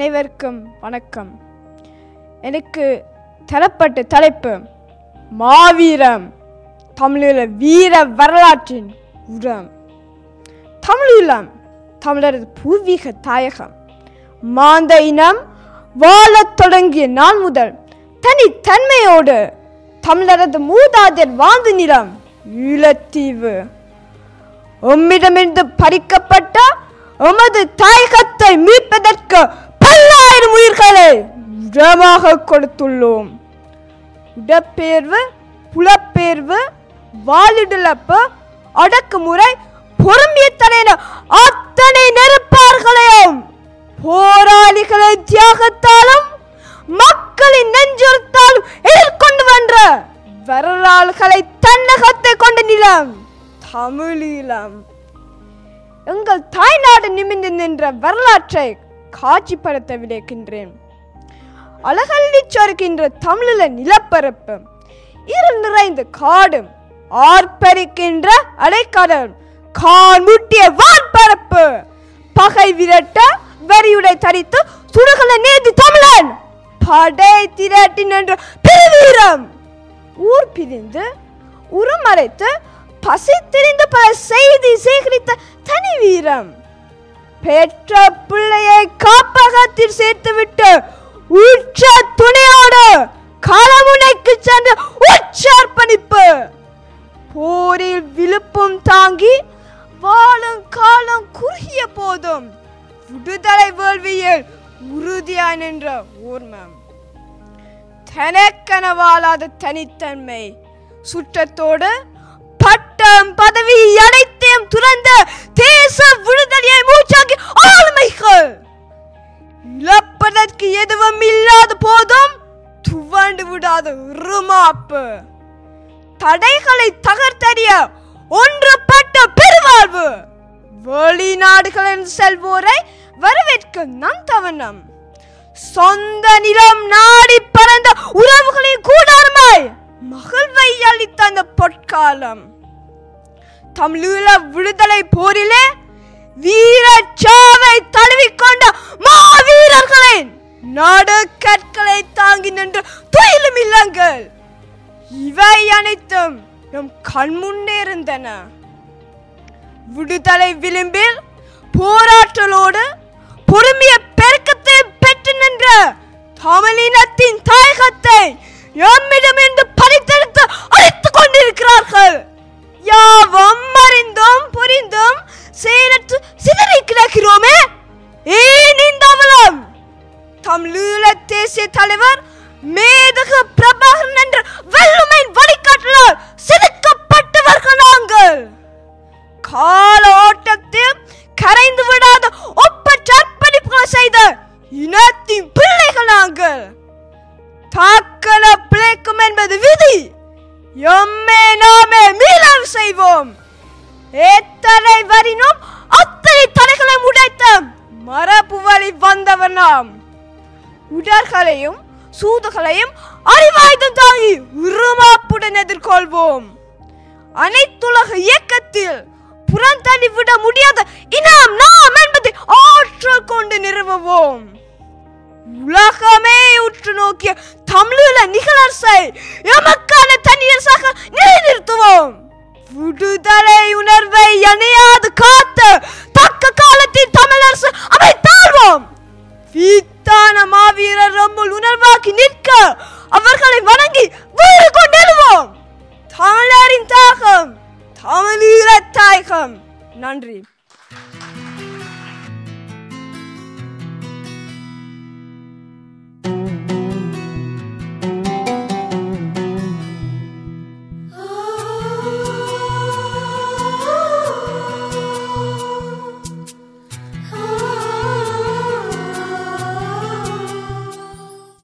அனைவருக்கும் வணக்கம் எனக்கு தரப்பட்ட தலைப்பு மாவீரம் தமிழீழ வீர வரலாற்றின் உரம் தமிழீழம் தமிழரது பூர்வீக தாயகம் மாந்த இனம் வாழத் தொடங்கிய நாள் முதல் தனித்தன்மையோடு தமிழரது மூதாதையர் வாழ்ந்த நிலம் ஈழத்தீவு உம்மிடமிருந்து பறிக்கப்பட்ட எமது தாயகத்தை மீட்பதற்கு பல்லாயிரம் உயிர்களை உரமாக கொடுத்துள்ளோம் இடப்பெயர்வு புலப்பெயர்வு வாழிடலப்பு அடக்குமுறை பொறுமைய தலையின அத்தனை நெருப்பார்களையும் போராளிகளின் தியாகத்தாலும் மக்களின் நெஞ்சுறுத்தாலும் எதிர்கொண்டு வென்ற வரலாறுகளை தன்னகத்தை கொண்ட நிலம் தமிழீழம் எங்கள் தாய்நாடு நிமிர்ந்து நின்ற வரலாற்றை காட்சிப்படுத்த விளைக்கின்றேன் அழகல்லி சொருக்கின்ற தமிழீழ நிலப்பரப்பு இருள் நிறைந்த காடும் ஆர்ப்பரிக்கின்ற அலைக்கடல் கான் முட்டிய வான்பரப்பு பகை விரட்ட வரியுடை தரித்து சுடுகளை நேர்த்தி தமிழன் படை திரட்டி நின்ற பெருவீரம் ஊர் பிரிந்து உருமறைத்து பசி திரிந்து பல செய்தி சேகரித்த தனி வீரம் பெற்ற பிள்ளையை காப்பகத்தில் சேர்த்துவிட்டு உற்ற துணையோடு களமுனைக்கு சென்று உச்சார்ப்பணிப்பு போரில் விழுப்பும் தாங்கி வாழும் காலம் குறுகிய போதும் விடுதலை வேள்வியில் உறுதியாய் நின்ற ஊர்மம் தனக்கென வாழாத தனித்தன்மை சுற்றத்தோடு பட்டம் பதவி அனைத்தையும் துறந்த தேச விடுதலையை மூச்சாக்கி ஆளுமைகள் இழப்பதற்கு எதுவும் இல்லாத போதும் துவண்டு விடாத உருமாப்பு தடைகளை தகர்த்தறிய ஒன்றுபட்ட பெருவாழ்வு வெளிநாடுகளில் செல்வோரை வரவேற்கும் நம் தவணம் சொந்த நிலம் நாடி பறந்த உறவுகளின் கூடாரமாய் மகிழ்வை அளித்த அந்த பொற்காலம் தமிழீழ விடுதலை போரிலே வீரச்சாவை தழுவிக்கொண்ட மாவீரர்களின் நடுக்கற்களை தாங்கி நின்ற துயிலும் இல்லங்கள் இவை அனைத்தும் நம் கண்முன்னே இருந்தன விடுதலை விளிம்பில் போராற்றலோடு பொறுமைய பெருக்கத்தை பெற்று நின்ற தமிழினத்தின் தாயகத்தை எம்மிடமிருந்து பறித்தெடுத்து அழைத்துக் கொண்டிருக்கிறார்கள் யாவும் அறிந்தும் புரிந்தும் செயலற்று சிதறி கிடக்கிறோமே ஏன் இந்த அவலம் தமிழீழ தேசிய தலைவர் மேதகு பிரபாகரன் என்ற வெள்ளுமை வழிகாட்டலால் செதுக்கப்பட்டவர்கள் நாங்கள் கால ஓட்டத்தில் கரைந்து விடாத ஒப்பற்ற அர்ப்பணிப்புகளை செய்த இனத்தின் பிள்ளைகள் நாங்கள் தாக்கல பிழைக்கும் என்பது விதி எம்மே நாமே மீளல் செய்வோம் எத்தனை வரினும் அத்தனை தடைகளை உடைத்த மரபு வழி வந்தவர் நாம் உடல்களையும் சூதுகளையும் அறிவாயுதம் தாங்கி உருமாப்புடன் எதிர்கொள்வோம் அனைத்துலக இயக்கத்தில் புறந்தள்ளி விட முடியாத இனம் நாம் என்பதை ஆற்றல் கொண்டு நிறுவுவோம் உலகமே உற்று நோக்கிய தமிழீழ நிகழரசை எமக்கான தனியரசாக நிலைநிறுத்துவோம் விடுதலை உணர்வை அணையாது காத்து தக்க காலத்தில் தமிழரசு அமைத்தாழ்வோம் வீத்தான மாவீரர் ரொம்பல் உணர்வாக்கி நிற்க அவர்களை வணங்கி வீறு கொண்டெழுவோம் தமிழரின் தாகம் தமிழீழ தாயகம் நன்றி